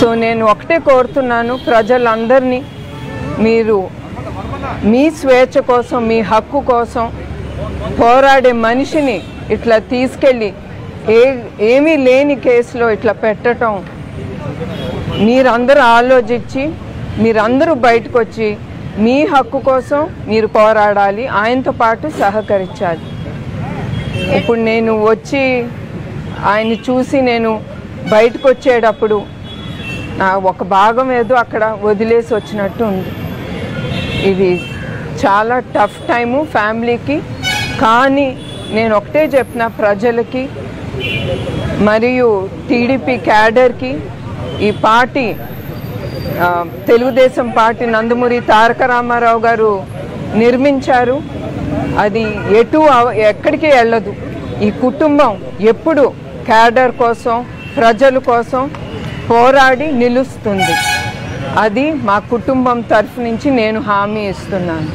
so నేను ఒకటే కోరుతున్నాను ప్రజలందరినీ మీరు మీ స్వేచ్ఛ కోసం మీ హక్కు కోసం పోరాడే మనిషిని ఇట్లా తీసుకెళ్ళి ఏ ఏమీ లేని కేసులో ఇట్లా పెట్టడం మీరందరూ ఆలోచించి మీరందరూ బయటకు వచ్చి మీ హక్కు కోసం మీరు పోరాడాలి ఆయనతో పాటు సహకరించాలి ఇప్పుడు నేను వచ్చి ఆయన్ని చూసి నేను బయటకు వచ్చేటప్పుడు నా ఒక భాగం ఏదో అక్కడ వదిలేసి వచ్చినట్టు ఉంది ఇది చాలా టఫ్ టైము ఫ్యామిలీకి కానీ నేను ఒకటే చెప్పిన ప్రజలకి మరియు టీడీపీ క్యాడర్కి ఈ పార్టీ ఆ, తెలుగుదేశం పార్టీ నందమూరి తారక రామారావు గారు నిర్మించారు అది ఎటు అవ- ఎక్కడికి వెళ్ళదు ఈ కుటుంబం ఎప్పుడు క్యాడర్ కోసం ప్రజల కోసం పోరాడి నిలుస్తుంది అది మా కుటుంబం తరఫు నుంచి నేను హామీ ఇస్తున్నాను